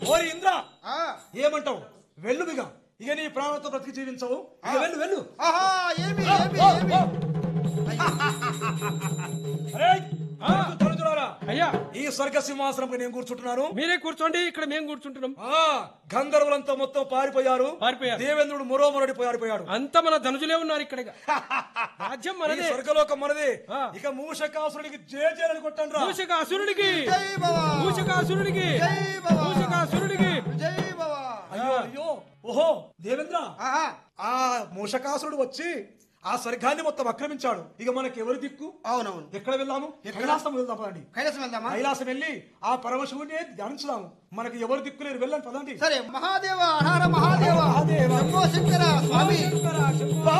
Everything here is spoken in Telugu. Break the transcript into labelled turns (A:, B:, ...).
A: ఓరి ఇంద్ర
B: ఆ,
A: ఏమంటావు వెళ్ళు బిగ ఇక నీ ప్రాణంతో బ్రతికి జీవించవు ఇక వెళ్ళు వెళ్ళు
B: ఆహా ఏమి ఏమి ఏమి
A: అరే తనుజులారా
C: అయ్యా
A: ఈ స్వర్గ సింహాసనంపై నేను కూర్చుంటున్నాను
C: మీరే కూర్చోండి ఇక్కడ మేము కూర్చుంటున్నాం
A: ఆ గంధర్వులంతా మొత్తం పారిపోయారు
C: పారిపోయారు.
A: దేవేంద్రుడు మరో మరొడి పారిపోయాడు
C: అంత మన ధనుజులే ఉన్నారు ఇక్కడ రాజ్యం
A: ఈ
C: మనదే
A: స్వర్గలోకం మనదే
C: ఆ.
A: ఇక మూషకాసురుడికి జేజేలని కొట్టండి రా
C: మూషక అసురుడికి
B: జై భవ
C: మూషక అసురుడికి
B: జై భవ
C: మూషక అసురుడికి
B: జై భవ
A: అయ్యో అయ్యో ఓహో దేవేంద్ర
B: ఆహా
A: ఆ మూషకాసురుడు వచ్చి ఆ స్వర్గాన్ని మొత్తం ఆక్రమించాడు ఇక మనకి ఎవరి దిక్కు
B: అవునవును
A: ఎక్కడ వెళ్దాము కైలాసం వెళ్దాం పదండి
B: కైలాసం వెళ్దామా
A: కైలాసం వెళ్ళి ఆ పరమశివుని ధ్యానించుదాము మనకి ఎవరు దిక్కు లేరు వెళ్ళండి పదండి
B: సరే మహాదేవ హర మహాదేవ
A: మహాదేవ.
B: శంభో శంకర స్వామి
A: శంకర, శంకర.